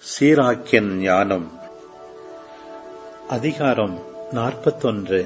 சீராக்கின் ஞானம் அதிகாரம் நாற்பத்தொன்று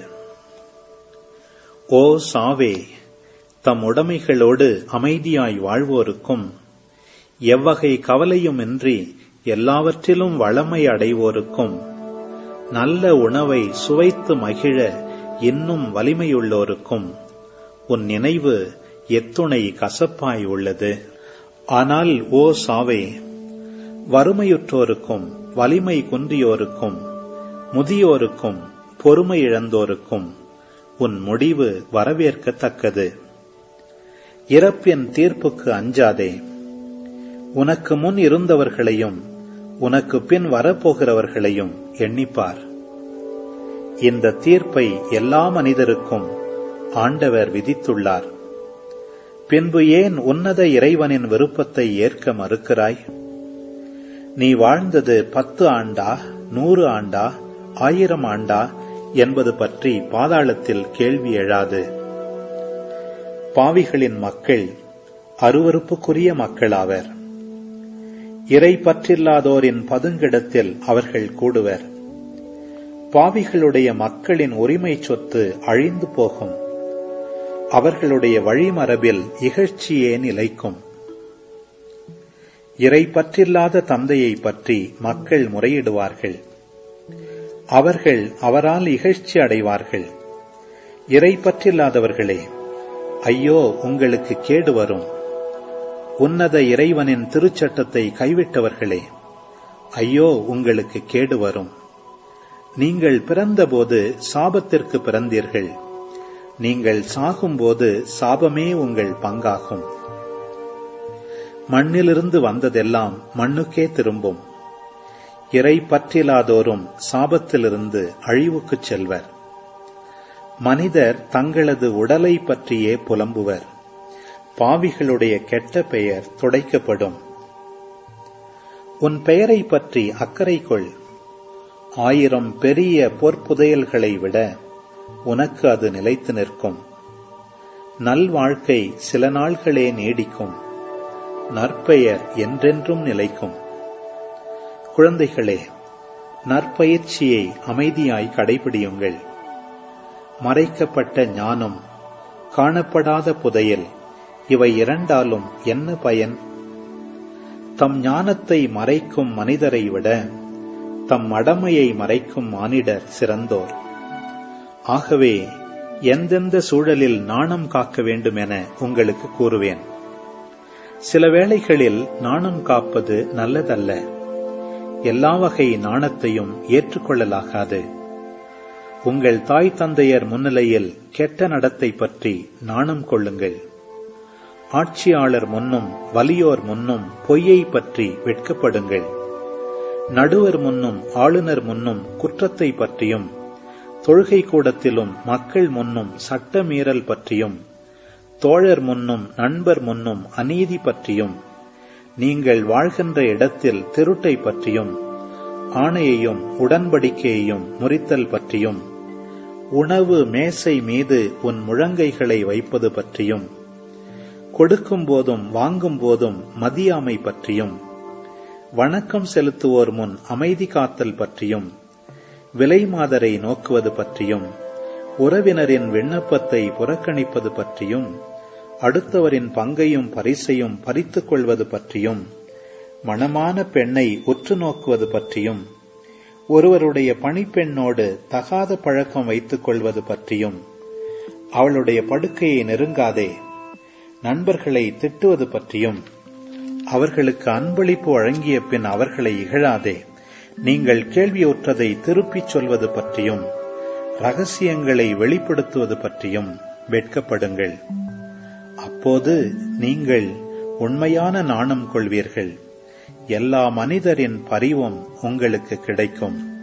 ஓ சாவே தம் உடைமைகளோடு அமைதியாய் வாழ்வோருக்கும் எவ்வகை கவலையுமின்றி எல்லாவற்றிலும் வளமை அடைவோருக்கும் நல்ல உணவை சுவைத்து மகிழ இன்னும் வலிமையுள்ளோருக்கும் உன் நினைவு எத்துணை கசப்பாய் உள்ளது ஆனால் ஓ சாவே வறுமையுற்றோருக்கும் வலிமை குன்றியோருக்கும் முதியோருக்கும் பொறுமை இழந்தோருக்கும் உன் முடிவு வரவேற்கத்தக்கது இறப்பின் தீர்ப்புக்கு அஞ்சாதே உனக்கு முன் இருந்தவர்களையும் உனக்கு பின் வரப்போகிறவர்களையும் எண்ணிப்பார் இந்த தீர்ப்பை எல்லா மனிதருக்கும் ஆண்டவர் விதித்துள்ளார் பின்பு ஏன் உன்னத இறைவனின் விருப்பத்தை ஏற்க மறுக்கிறாய் நீ வாழ்ந்தது பத்து ஆண்டா நூறு ஆண்டா ஆயிரம் ஆண்டா என்பது பற்றி பாதாளத்தில் கேள்வி எழாது பாவிகளின் மக்கள் அருவறுப்புக்குரிய மக்களாவர் இறை பற்றில்லாதோரின் பதுங்கிடத்தில் அவர்கள் கூடுவர் பாவிகளுடைய மக்களின் உரிமை சொத்து அழிந்து போகும் அவர்களுடைய வழிமரபில் இகழ்ச்சியே நிலைக்கும் இறை பற்றில்லாத தந்தையை பற்றி மக்கள் முறையிடுவார்கள் அவர்கள் அவரால் இகழ்ச்சி அடைவார்கள் இறை பற்றில்லாதவர்களே ஐயோ உங்களுக்கு கேடு வரும் உன்னத இறைவனின் திருச்சட்டத்தை கைவிட்டவர்களே ஐயோ உங்களுக்கு கேடு வரும் நீங்கள் பிறந்தபோது சாபத்திற்கு பிறந்தீர்கள் நீங்கள் சாகும்போது சாபமே உங்கள் பங்காகும் மண்ணிலிருந்து வந்ததெல்லாம் மண்ணுக்கே திரும்பும் இறை பற்றிலாதோரும் சாபத்திலிருந்து அழிவுக்குச் செல்வர் மனிதர் தங்களது உடலை பற்றியே புலம்புவர் பாவிகளுடைய கெட்ட பெயர் துடைக்கப்படும் உன் பெயரை பற்றி அக்கறை கொள் ஆயிரம் பெரிய பொற்புதையல்களை விட உனக்கு அது நிலைத்து நிற்கும் நல்வாழ்க்கை சில நாள்களே நீடிக்கும் நற்பெயர் என்றென்றும் நிலைக்கும் குழந்தைகளே நற்பயிற்சியை அமைதியாய் கடைபிடியுங்கள் மறைக்கப்பட்ட ஞானம் காணப்படாத புதையல் இவை இரண்டாலும் என்ன பயன் தம் ஞானத்தை மறைக்கும் மனிதரை விட தம் மடமையை மறைக்கும் மானிடர் சிறந்தோர் ஆகவே எந்தெந்த சூழலில் நாணம் காக்க வேண்டும் என உங்களுக்கு கூறுவேன் சில வேளைகளில் நாணம் காப்பது நல்லதல்ல எல்லா வகை நாணத்தையும் ஏற்றுக்கொள்ளலாகாது உங்கள் தாய் தந்தையர் முன்னிலையில் கெட்ட நடத்தை பற்றி நாணம் கொள்ளுங்கள் ஆட்சியாளர் முன்னும் வலியோர் முன்னும் பொய்யை பற்றி வெட்கப்படுங்கள் நடுவர் முன்னும் ஆளுநர் முன்னும் குற்றத்தை பற்றியும் தொழுகை கூடத்திலும் மக்கள் முன்னும் சட்ட மீறல் பற்றியும் தோழர் முன்னும் நண்பர் முன்னும் அநீதி பற்றியும் நீங்கள் வாழ்கின்ற இடத்தில் திருட்டை பற்றியும் ஆணையையும் உடன்படிக்கையையும் முறித்தல் பற்றியும் உணவு மேசை மீது உன் முழங்கைகளை வைப்பது பற்றியும் கொடுக்கும் போதும் வாங்கும் போதும் மதியாமை பற்றியும் வணக்கம் செலுத்துவோர் முன் அமைதி காத்தல் பற்றியும் விலை மாதரை நோக்குவது பற்றியும் உறவினரின் விண்ணப்பத்தை புறக்கணிப்பது பற்றியும் அடுத்தவரின் பங்கையும் பரிசையும் பறித்துக் கொள்வது பற்றியும் மணமான பெண்ணை உற்று நோக்குவது பற்றியும் ஒருவருடைய பணிப்பெண்ணோடு தகாத பழக்கம் வைத்துக் கொள்வது பற்றியும் அவளுடைய படுக்கையை நெருங்காதே நண்பர்களை திட்டுவது பற்றியும் அவர்களுக்கு அன்பளிப்பு வழங்கிய பின் அவர்களை இகழாதே நீங்கள் கேள்வியுற்றதை திருப்பிச் சொல்வது பற்றியும் ரகசியங்களை வெளிப்படுத்துவது பற்றியும் வெட்கப்படுங்கள் அப்போது நீங்கள் உண்மையான நாணம் கொள்வீர்கள் எல்லா மனிதரின் பரிவும் உங்களுக்கு கிடைக்கும்